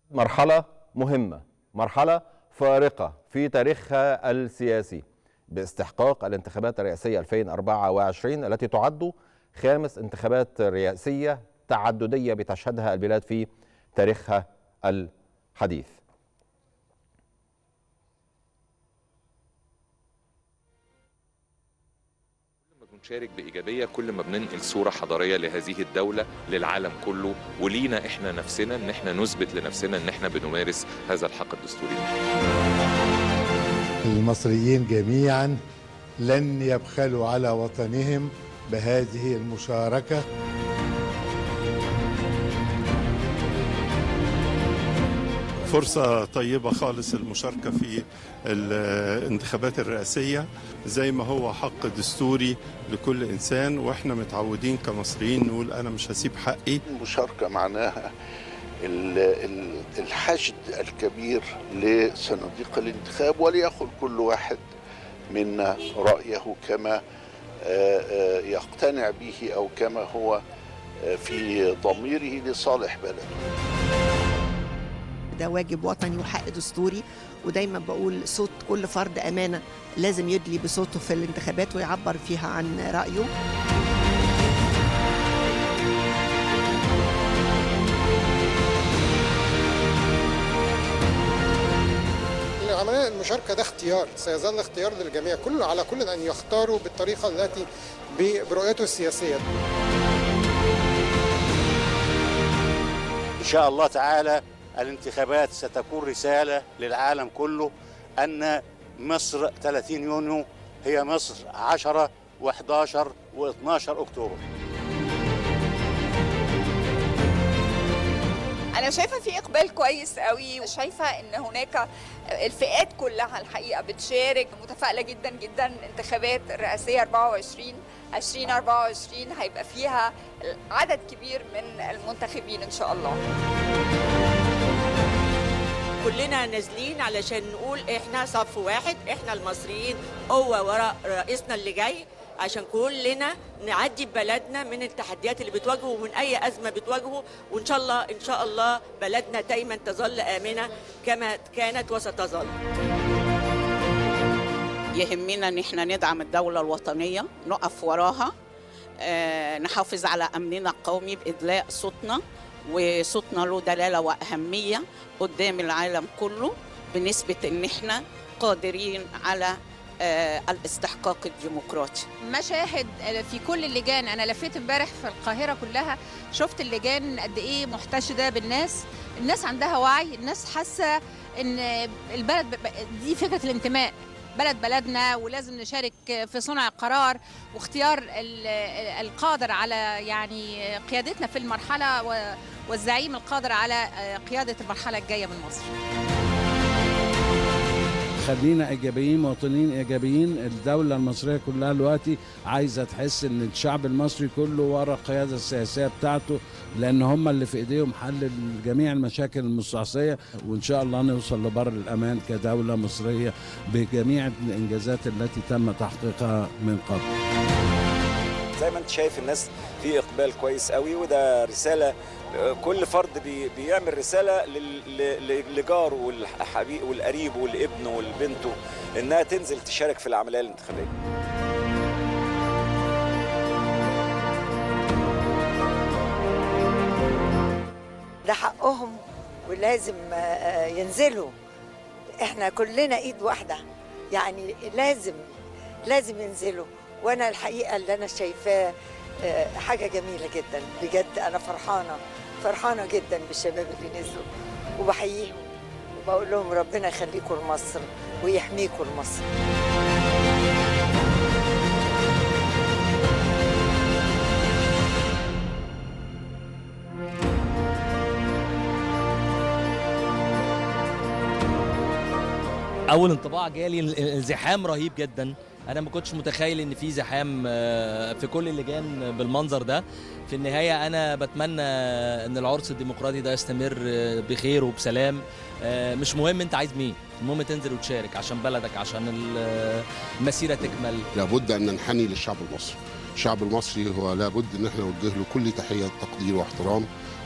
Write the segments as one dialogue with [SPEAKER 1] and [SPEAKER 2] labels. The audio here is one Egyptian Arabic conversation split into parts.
[SPEAKER 1] مرحلة مهمة مرحلة فارقة في تاريخها السياسي باستحقاق الانتخابات الرئاسية 2024 التي تعد خامس انتخابات رئاسية تعددية بتشهدها البلاد في تاريخها الحديث
[SPEAKER 2] بنشارك بإيجابية كل ما بننقل صورة حضارية لهذه الدولة للعالم كله ولينا إحنا نفسنا إن إحنا نثبت لنفسنا إن إحنا بنمارس هذا الحق الدستوري
[SPEAKER 3] المصريين جميعا لن يبخلوا على وطنهم بهذه المشاركة
[SPEAKER 4] فرصة طيبة خالص المشاركة في الانتخابات الرئاسية زي ما هو حق دستوري لكل إنسان وإحنا متعودين كمصريين نقول أنا مش هسيب حقي
[SPEAKER 5] المشاركة معناها الحشد الكبير لصناديق الانتخاب وليأخذ كل واحد منا رأيه كما يقتنع به أو كما هو في ضميره لصالح بلده
[SPEAKER 6] ده واجب وطني وحق دستوري ودايما بقول صوت كل فرد امانه لازم يدلي بصوته في الانتخابات ويعبر فيها عن رايه
[SPEAKER 7] العملية المشاركة ده اختيار سيظل اختيار للجميع كل على كل أن يختاروا بالطريقة التي برؤيته السياسية
[SPEAKER 8] إن شاء الله تعالى الانتخابات ستكون رسالة للعالم كله أن مصر 30 يونيو هي مصر 10 و11 و12 أكتوبر
[SPEAKER 9] أنا شايفة في إقبال كويس قوي وشايفة إن هناك الفئات كلها الحقيقة بتشارك متفائلة جدا جدا انتخابات الرئاسية 24 2024 هيبقى فيها عدد كبير من المنتخبين إن شاء الله
[SPEAKER 10] كلنا نازلين علشان نقول احنا صف واحد احنا المصريين قوه وراء رئيسنا اللي جاي عشان كلنا نعدي ببلدنا من التحديات اللي بتواجهه ومن اي ازمه بتواجهه وان شاء الله ان شاء الله بلدنا دايما تظل امنه كما كانت وستظل
[SPEAKER 11] يهمنا ان احنا ندعم الدوله الوطنيه نقف وراها آه، نحافظ على امننا القومي بادلاء صوتنا وصوتنا له دلاله واهميه قدام العالم كله بنسبه ان احنا قادرين على آه، الاستحقاق الديمقراطي
[SPEAKER 12] مشاهد في كل اللجان انا لفيت امبارح في القاهره كلها شفت اللجان قد ايه محتشده بالناس الناس عندها وعي الناس حاسه ان البلد دي فكره الانتماء بلد بلدنا ولازم نشارك في صنع القرار واختيار القادر على يعني قيادتنا في المرحله والزعيم القادر على قياده المرحله الجايه من مصر
[SPEAKER 13] خلينا ايجابيين مواطنين ايجابيين الدوله المصريه كلها دلوقتي عايزه تحس ان الشعب المصري كله ورا القياده السياسيه بتاعته لان هم اللي في ايديهم حل جميع المشاكل المستعصيه وان شاء الله نوصل لبر الامان كدوله مصريه بجميع الانجازات التي تم تحقيقها من قبل
[SPEAKER 14] زي ما انت شايف الناس في اقبال كويس قوي وده رساله كل فرد بي بيعمل رساله لجاره والحبيب والقريب والابن والبنته انها تنزل تشارك في العمليه الانتخابيه
[SPEAKER 15] ده حقهم ولازم ينزلوا احنا كلنا ايد واحده يعني لازم لازم ينزلوا وانا الحقيقه اللي انا شايفاه حاجه جميله جدا بجد انا فرحانه فرحانه جدا بالشباب اللي نزلوا وبحييهم وبقول لهم ربنا يخليكم لمصر ويحميكم لمصر
[SPEAKER 16] اول انطباع جالي الزحام رهيب جدا انا ما كنتش متخيل ان في زحام في كل اللجان بالمنظر ده في النهايه انا بتمنى ان العرس الديمقراطي ده يستمر بخير وبسلام مش مهم انت عايز مين المهم تنزل وتشارك عشان بلدك عشان المسيره تكمل
[SPEAKER 17] لابد ان ننحني للشعب المصري الشعب المصري هو لابد ان احنا نوجه له كل تحيه تقدير واحترام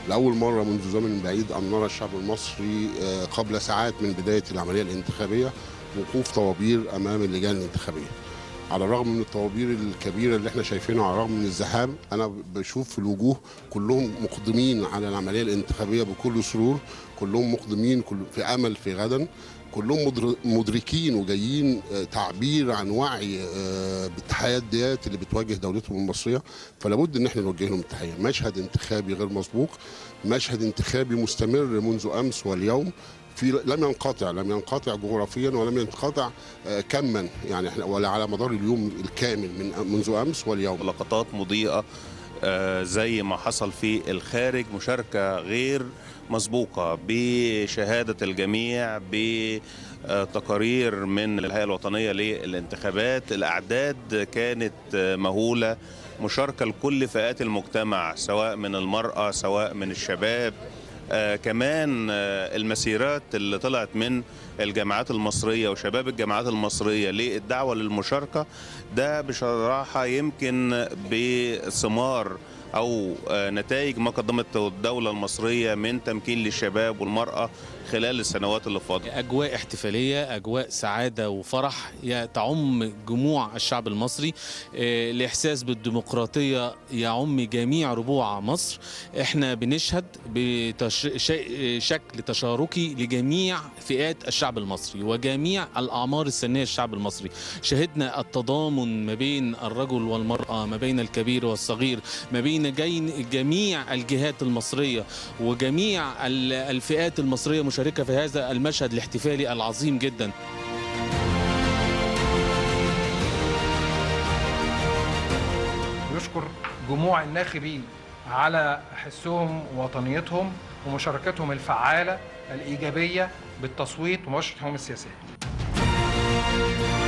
[SPEAKER 17] لأول مرة منذ زمن بعيد أن نرى الشعب المصري آه، قبل ساعات من بداية العملية الانتخابية وقوف طوابير أمام اللجان الانتخابية على الرغم من الطوابير الكبيرة اللي احنا شايفينها على الرغم من الزحام أنا بشوف في الوجوه كلهم مقدمين على العملية الانتخابية بكل سرور كلهم مقدمين كل في أمل في غدا كلهم مدر- مدركين وجايين آه، تعبير عن وعي آه، بالتحديات اللي بتواجه دولتهم المصريه فلا بد ان احنا نوجه لهم التحيه مشهد انتخابي غير مسبوق مشهد انتخابي مستمر منذ امس واليوم في لم ينقطع لم ينقطع جغرافيا ولم ينقطع آه، كما يعني احنا ولا على مدار اليوم الكامل من منذ امس واليوم
[SPEAKER 18] لقطات مضيئة آه، زي ما حصل في الخارج مشاركة غير مسبوقة بشهادة الجميع بتقارير من الهيئة الوطنية للانتخابات الأعداد كانت آه، مهولة مشاركة لكل فئات المجتمع سواء من المرأة سواء من الشباب آه كمان آه المسيرات اللي طلعت من الجامعات المصرية وشباب الجامعات المصرية للدعوة للمشاركة ده بصراحة يمكن بثمار أو آه نتائج ما قدمته الدولة المصرية من تمكين للشباب والمرأة خلال السنوات اللي فاتت
[SPEAKER 19] أجواء احتفالية أجواء سعادة وفرح ي- تعم جموع الشعب المصري آه، الإحساس بالديمقراطية يعم جميع ربوع مصر احنا بنشهد بشكل تشاركي لجميع فئات الشعب المصري وجميع الأعمار السنية الشعب المصري شهدنا التضامن ما بين الرجل والمرأة ما بين الكبير والصغير ما بين جين- جميع الجهات المصرية وجميع ال- الفئات المصرية مشاركة في هذا المشهد الاحتفالي العظيم جدا
[SPEAKER 20] يشكر جموع الناخبين على حسهم ووطنيتهم ومشاركتهم الفعالة الإيجابية بالتصويت ومباشرة الحكومة السياسية